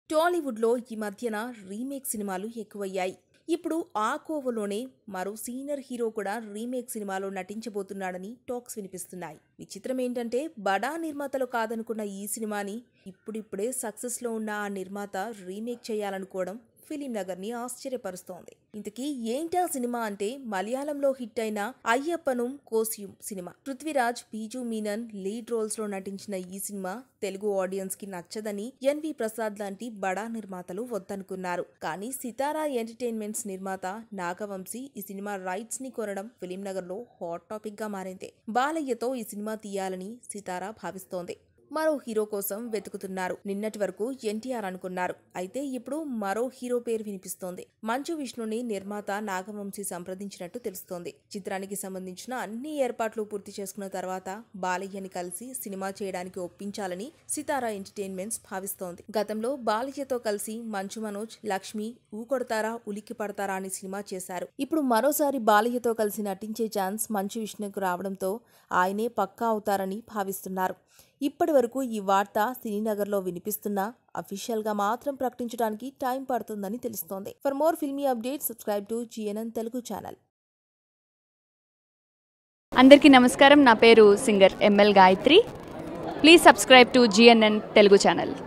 టాలీవుడ్లో ఈ మధ్యన రీమేక్ సినిమాలు ఎక్కువయ్యాయి ఇప్పుడు ఆ కోవలోనే మరో సీనియర్ హీరో కూడా రీమేక్ సినిమాలో నటించబోతున్నాడని టాక్స్ వినిపిస్తున్నాయి విచిత్రం ఏంటంటే బడా నిర్మాతలు కాదనుకున్న ఈ సినిమాని ఇప్పుడిప్పుడే సక్సెస్లో ఉన్న ఆ నిర్మాత రీమేక్ చేయాలనుకోవడం ఫిలిం నగర్ ని ఆశ్చర్యపరుస్తోంది ఇంతకీ ఏంటా సినిమా అంటే మలయాళంలో హిట్ అయిన అయ్యప్పను కోసియం సినిమా పృథ్వీరాజ్ బీజు మీనన్ లీడ్ రోల్స్ లో నటించిన ఈ సినిమా తెలుగు ఆడియన్స్ కి నచ్చదని ఎన్వి ప్రసాద్ లాంటి బడా నిర్మాతలు వద్దనుకున్నారు కానీ సితారా ఎంటర్టైన్మెంట్స్ నిర్మాత నాగవంశీ ఈ సినిమా రైట్స్ ని కొనడం ఫిలిం నగర్ లో హాట్ టాపిక్ గా మారింది బాలయ్యతో ఈ సినిమా తీయాలని సితారా భావిస్తోంది మరో హీరో కోసం వెతుకుతున్నారు నిన్నటి వరకు ఎన్టీఆర్ అనుకున్నారు అయితే ఇప్పుడు మరో హీరో పేరు వినిపిస్తోంది మంచు విష్ణుని నిర్మాత నాగవంశీ సంప్రదించినట్టు తెలుస్తోంది చిత్రానికి సంబంధించిన అన్ని ఏర్పాట్లు పూర్తి చేసుకున్న తర్వాత బాలయ్యని కలిసి సినిమా చేయడానికి ఒప్పించాలని సితారా ఎంటర్టైన్మెంట్స్ భావిస్తోంది గతంలో బాలయ్యతో కలిసి మంచు మనోజ్ లక్ష్మి ఊకొడతారా ఉలిక్కి పడతారా అని సినిమా చేశారు ఇప్పుడు మరోసారి బాలయ్యతో కలిసి నటించే ఛాన్స్ మంచు విష్ణుకు రావడంతో ఆయనే పక్కా అవుతారని భావిస్తున్నారు ఇప్పటి వరకు ఈ వార్త సినీనగర్లో వినిపిస్తున్నా అఫీషియల్గా మాత్రం ప్రకటించడానికి టైం పడుతుందని తెలుస్తోంది for more filmy update subscribe to GNN Telugu channel అందరికీ నమస్కారం నా పేరు singer ML Gayatri please subscribe to GNN Telugu channel